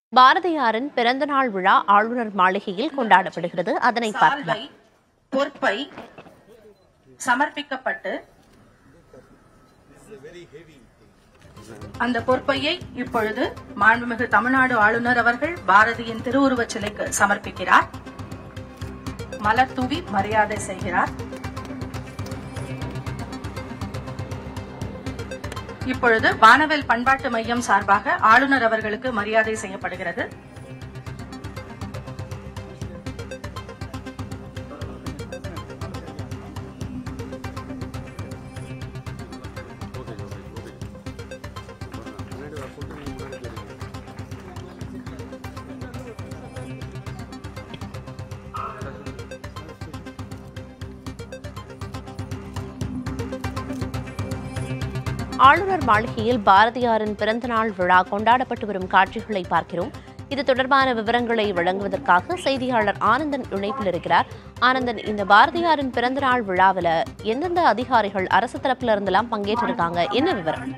பாரதியாரின் பிறந்தநாள் விழா ஆளுநர் மாளிகையில் கொண்டாடப்படுகிறது அதனை பார்க்கலாம் சால்வை, பொற்பை சமர்ப்பிக்கப்பட்டு அந்த பொற்பையை இப்பொழுது மாண்புமிகு தமிழ்நாடு ஆளுநர் அவர்கள் பாரதியின் திருவுருவச் சிலைக்கு சமர்ப்பிக்கிறார் மலர் தூவி மரியாதை செய்கிறார் இப்பொழுது வானவில் பண்பாட்டு மையம் சார்பாக ஆளுநர் அவர்களுக்கு மரியாதை செய்யப்படுகிறது ஆளுநர் மாளிகையில் பாரதியாரின் பிறந்தநாள் விழா கொண்டாடப்பட்டு வரும் காட்சிகளை பார்க்கிறோம் இது தொடர்பான விவரங்களை வழங்குவதற்காக செய்தியாளர் ஆனந்தன் இணைப்பில் இருக்கிறார் ஆனந்தன் இந்த பாரதியாரின் பிறந்தநாள் விழாவில் எந்தெந்த அதிகாரிகள் அரசு தரப்புல இருந்தெல்லாம் பங்கேற்றிருக்காங்க என்ன விவரம்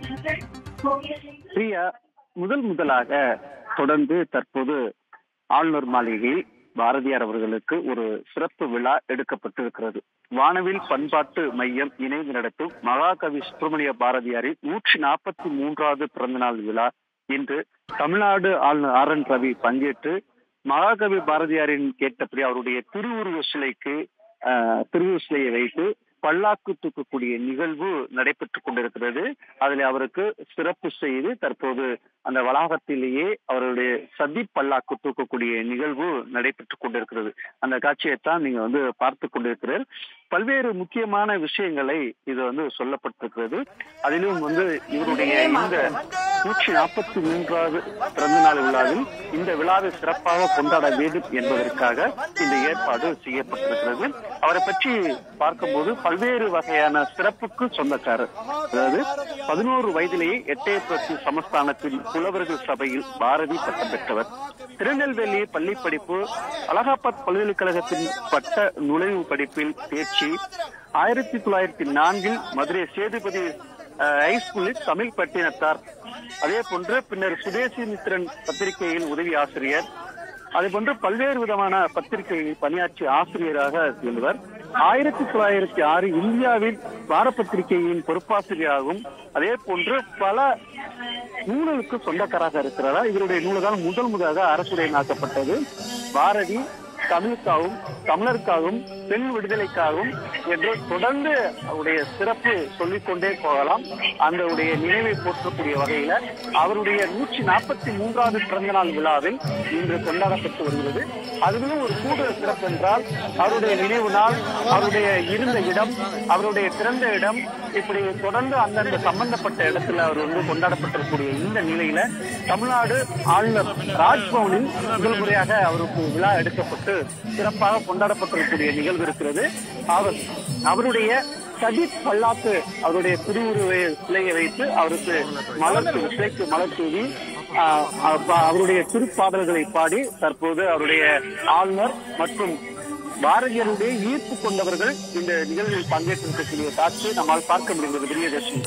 பிரியா முதல் முதலாக தொடர்ந்து தற்போது ஆளுநர் மாளிகையில் பாரதியார் அவர்களுக்கு ஒரு சிறப்பு விழா எடுக்கப்பட்டிருக்கிறது வானவில் பண்பாட்டு மையம் இணைந்து நடத்தும் மகாகவி சுப்பிரமணிய பாரதியாரின் நூற்றி நாற்பத்தி மூன்றாவது பிறந்தநாள் விழா இன்று தமிழ்நாடு ஆளுநர் ஆர் என் ரவி பங்கேற்று மகாகவி பாரதியாரின் கேட்டபடி அவருடைய திருவுருவ சிலைக்கு ஆஹ், திருவுருவ சிலையை வைத்து பல்லாக்கு தூக்கக்கூடிய நிகழ்வு நடைபெற்றுக் கொண்டிருக்கிறது அதில் அவருக்கு சிறப்பு செய்து தற்போது அந்த வளாகத்திலேயே அவருடைய சதி பல்லாக்கு தூக்கக்கூடிய நிகழ்வு நடைபெற்றுக் கொண்டிருக்கிறது அந்த காட்சியைத்தான் நீங்க வந்து பார்த்து கொண்டிருக்கிறீர்கள் பல்வேறு முக்கியமான விஷயங்களை இது வந்து சொல்லப்பட்டிருக்கிறது அதிலும் வந்து இவருடைய இந்த நூற்றி நாற்பத்தி மூன்றாவது பிறந்த நாள் விழாவில் இந்த விழாவை சிறப்பாக கொண்டாட வேண்டும் என்பதற்காக இந்த ஏற்பாடு செய்யப்பட்டிருக்கிறது அவரை பற்றி பார்க்கும்போது பல்வேறு வகையான சிறப்புக்கு சொந்தக்காரர் அதாவது பதினோரு வயதிலேயே எட்டயபுரத்து சமஸ்தானத்தில் புலவர்கள் சபையில் பாரதி பட்டம் பெற்றவர் திருநெல்வேலி பள்ளி படிப்பு அலகாபாத் பல்கலைக்கழகத்தின் பட்ட நுழைவு படிப்பில் தேர்ச்சி ஆயிரத்தி தொள்ளாயிரத்தி நான்கில் மதுரை சேதுபதி அஹ், ஹைஸ்கூலில் தமிழ் பட்டினத்தார் அதே போன்று பின்னர் சுதேசி மித்திரன் பத்திரிகையில் உதவி ஆசிரியர் அதே போன்று பல்வேறு விதமான பத்திரிகைகளில் பணியாற்றிய ஆசிரியராக இருந்தவர் ஆயிரத்தி தொள்ளாயிரத்தி ஆறு இந்தியாவில் வார பத்திரிகையின் பொறுப்பாசிரியராகவும் அதே போன்று பல நூல்களுக்கு சொந்தக்காராக இருக்கிறாரா இவருடைய நூல்தான் முதல் முதலாக அரசுடையமாக்கப்பட்டது பாரதி தமிழுக்காகவும் தமிழருக்காகவும் பெண் விடுதலைக்காகவும் என்று தொடர்ந்து அவருடைய சிறப்பு சொல்லிக்கொண்டே போகலாம் அந்த உடைய நினைவை போற்றக்கூடிய வகையில அவருடைய நூற்றி நாற்பத்தி மூன்றாவது பிறந்த நாள் விழாவில் இன்று கொண்டாடப்பட்டு வருகிறது அதுவும் ஒரு கூடுதல் சிறப்பு என்றால் அவருடைய நினைவு நாள் அவருடைய இருந்த இடம் அவருடைய பிறந்த இடம் இப்படி தொடர்ந்து அந்தந்த சம்பந்தப்பட்ட இடத்துல அவர் வந்து கொண்டாடப்பட்டிருக்கக்கூடிய இந்த நிலையில தமிழ்நாடு ஆளுநர் ராஜ்பவனில் முதல் முறையாக அவருக்கு விழா எடுக்கப்பட்டு சிறப்பாக கொண்டாடப்பட்டிருக்கக்கூடிய நிகழ்வு இருக்கிறது அவர் அவருடைய சஜித் பல்லாக்கு அவருடைய திருவுருவ சிலையை வைத்து அவருக்கு மலர் தூவி- சிலைக்கு மலர் தூவி ஆஹ், அப்ப- அவருடைய திருப்பாடல்களை பாடி தற்போது அவருடைய ஆளுநர் மற்றும் பாரதியருடைய ஈர்ப்பு கொண்டவர்கள் இந்த நிகழ்வில் பங்கேற்றிருக்கக்கூடிய காட்சி நம்மால் பார்க்க முடிகிறது பிரியதர்ஷினி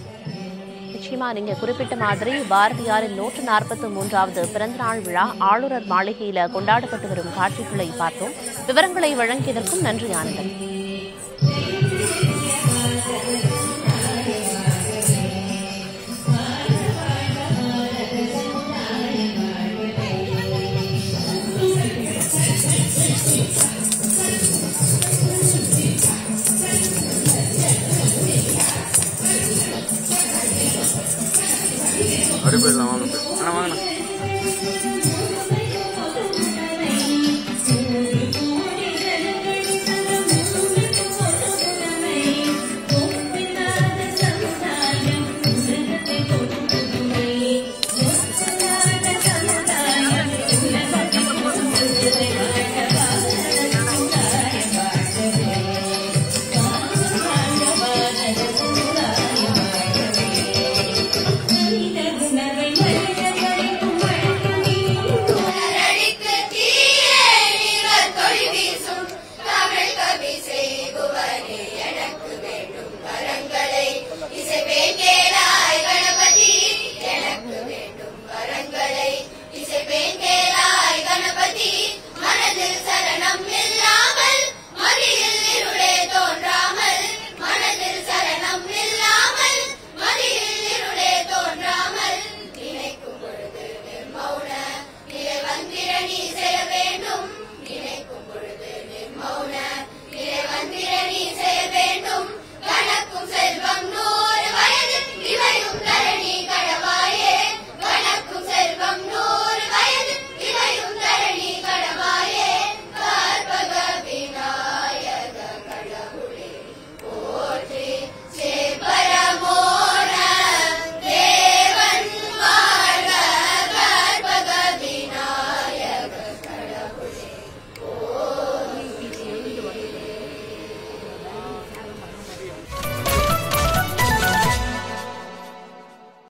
நிச்சயமா நீங்க குறிப்பிட்ட மாதிரி பாரதியாரின் நூற்று நாற்பத்தி மூன்றாவது பிறந்தநாள் விழா ஆளுநர் மாளிகையில கொண்டாடப்பட்டு வரும் காட்சிகளை பார்த்தோம் விவரங்களை வழங்கியதற்கும் நன்றி ஆனந்தன் அப்படியே போயிடலாம் வாங்க அண்ணா வாங்கண்ணா